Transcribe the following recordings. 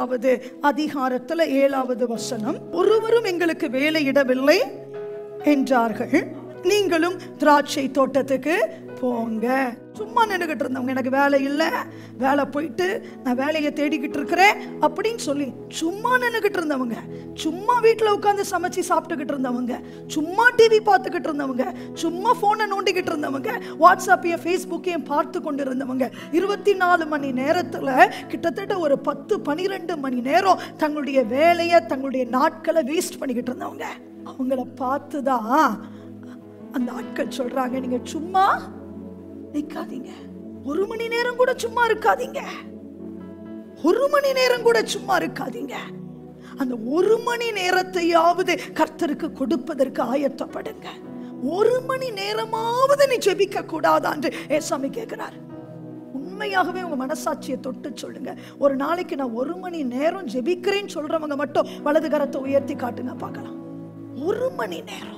பதினான்காவது அதிகாரத்துல ஏழாவது வசனம் ஒருவரும் எங்களுக்கு வேலையிடவில்லை என்றார்கள் நீங்களும் திராட்சை தோட்டத்துக்கு போங்க சும்மா நின்றுகிட்டு இருந்தவங்க எனக்கு வேலை இல்லை வேலை போயிட்டு நான் வேலையை தேடிக்கிட்டு இருக்கிறேன் அப்படின்னு சொல்லி சும்மா நின்றுகிட்டு இருந்தவங்க சும்மா வீட்டில் உட்காந்து சமைச்சு சாப்பிட்டுக்கிட்டு இருந்தவங்க சும்மா டிவி பார்த்துக்கிட்டு இருந்தவங்க சும்மா ஃபோனை நோண்டிக்கிட்டு இருந்தவங்க வாட்ஸ்அப்பையும் ஃபேஸ்புக்கையும் பார்த்து கொண்டு இருந்தவங்க இருபத்தி நாலு மணி நேரத்தில் கிட்டத்தட்ட ஒரு பத்து பனிரெண்டு மணி நேரம் தங்களுடைய வேலையை தங்களுடைய நாட்களை வேஸ்ட் பண்ணிக்கிட்டு இருந்தவங்க அவங்கள பார்த்து தான் அந்த ஆட்கள் சொல்றாங்க நீங்க சும்மா நிக்காதீங்க ஒரு மணி நேரம் கூட சும்மா இருக்காதீங்க ஒரு மணி நேரம் கூட சும்மா இருக்காதீங்க அந்த ஒரு மணி நேரத்தையாவது கர்த்தருக்கு கொடுப்பதற்கு ஆயத்தப்படுங்க ஒரு மணி நேரமாவது நீ ஜெபிக்க கூடாதா என்று ஏசாமி கேட்கிறார் உண்மையாகவே உங்க மனசாட்சியை தொட்டு சொல்லுங்க ஒரு நாளைக்கு நான் ஒரு மணி நேரம் ஜெபிக்கிறேன்னு சொல்றவங்க மட்டும் வலது கரத்தை உயர்த்தி காட்டுங்க பார்க்கலாம் ஒரு மணி நேரம்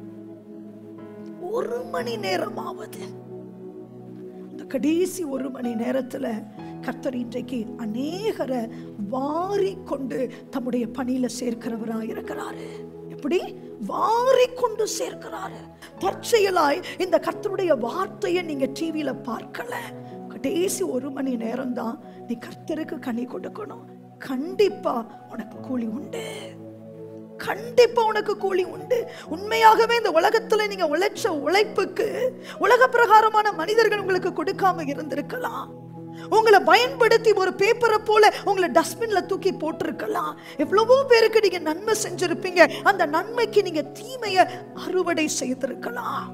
ஒரு மணி நேரமாவது அந்த கடைசி ஒரு மணி நேரத்துல கர்த்தர் இன்றைக்கு அநேகரை வாரி கொண்டு தம்முடைய பணியில சேர்க்கிறவராய் இருக்கிறாரு எப்படி வாரி கொண்டு சேர்க்கிறாரு தற்செயலாய் இந்த கர்த்தருடைய வார்த்தையை நீங்க டிவியில பார்க்கல கடைசி ஒரு மணி நேரம் தான் நீ கர்த்தருக்கு கனி கொடுக்கணும் கண்டிப்பா உனக்கு கூலி உண்டு கண்டிப்பா உனக்கு கூலி உண்டு உண்மையாகவே இந்த உலகத்துல நீங்க உழைச்ச உழைப்புக்கு உலக பிரகாரமான மனிதர்கள் உங்களுக்கு கொடுக்காம இருந்திருக்கலாம் உங்களை பயன்படுத்தி ஒரு பேப்பரை போல உங்களை டஸ்ட்பின்ல தூக்கி போட்டிருக்கலாம் எவ்வளவோ பேருக்கு நீங்க நன்மை செஞ்சிருப்பீங்க அந்த நன்மைக்கு நீங்க தீமையை அறுவடை செய்திருக்கலாம்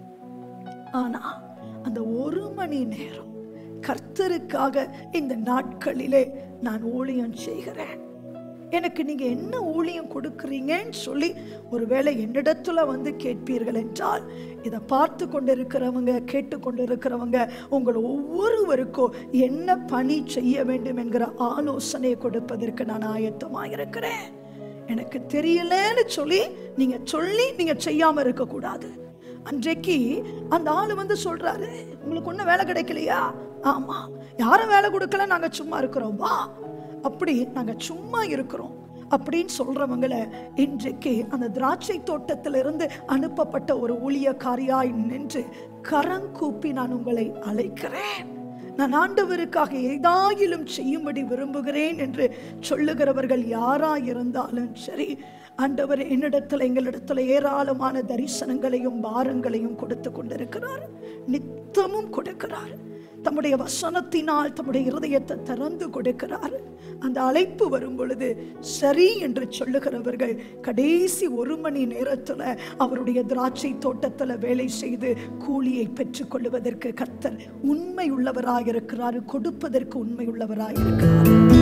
ஆனா அந்த ஒரு மணி நேரம் கர்த்தருக்காக இந்த நாட்களிலே நான் ஊழியம் செய்கிறேன் எனக்கு நீங்க என்ன ஊழியம் கொடுக்குறீங்கன்னு சொல்லி ஒருவேளை என்னிடத்துல வந்து கேட்பீர்கள் என்றால் இதை பார்த்து கொண்டிருக்கிறவங்க கேட்டுக்கொண்டிருக்கிறவங்க உங்கள் ஒவ்வொருவருக்கும் என்ன பணி செய்ய வேண்டும் என்கிற ஆலோசனை கொடுப்பதற்கு நான் ஆயத்தமாக இருக்கிறேன் எனக்கு தெரியலன்னு சொல்லி நீங்க சொல்லி நீங்க செய்யாம இருக்க கூடாது அன்றைக்கு அந்த ஆளு வந்து சொல்றாரு உங்களுக்கு ஒன்றும் வேலை கிடைக்கலையா ஆமா யாரும் வேலை கொடுக்கல நாங்க சும்மா இருக்கிறோம் வா அப்படி நாங்க சும்மா இருக்கிறோம் அப்படின்னு சொல்றவங்கள இன்றைக்கு அந்த திராட்சை தோட்டத்திலிருந்து அனுப்பப்பட்ட ஒரு ஊழியக்காரியாய் நின்று கரங்கூப்பி நான் உங்களை அழைக்கிறேன் நான் ஆண்டவருக்காக ஏதாயிலும் செய்யும்படி விரும்புகிறேன் என்று சொல்லுகிறவர்கள் யாரா இருந்தாலும் சரி ஆண்டவர் என்னிடத்துல எங்களிடத்துல ஏராளமான தரிசனங்களையும் பாரங்களையும் கொடுத்து கொண்டிருக்கிறார் நித்தமும் கொடுக்கிறார் தம்முடைய வசனத்தினால் தம்முடைய இருதயத்தை திறந்து கொடுக்கிறார் அந்த அழைப்பு வரும் பொழுது சரி என்று சொல்லுகிறவர்கள் கடைசி ஒரு மணி நேரத்துல அவருடைய திராட்சை தோட்டத்துல வேலை செய்து கூலியை பெற்றுக் கொள்வதற்கு கர்த்தர் உண்மை உள்ளவராக இருக்கிறார் கொடுப்பதற்கு உண்மை உள்ளவராக இருக்கிறார்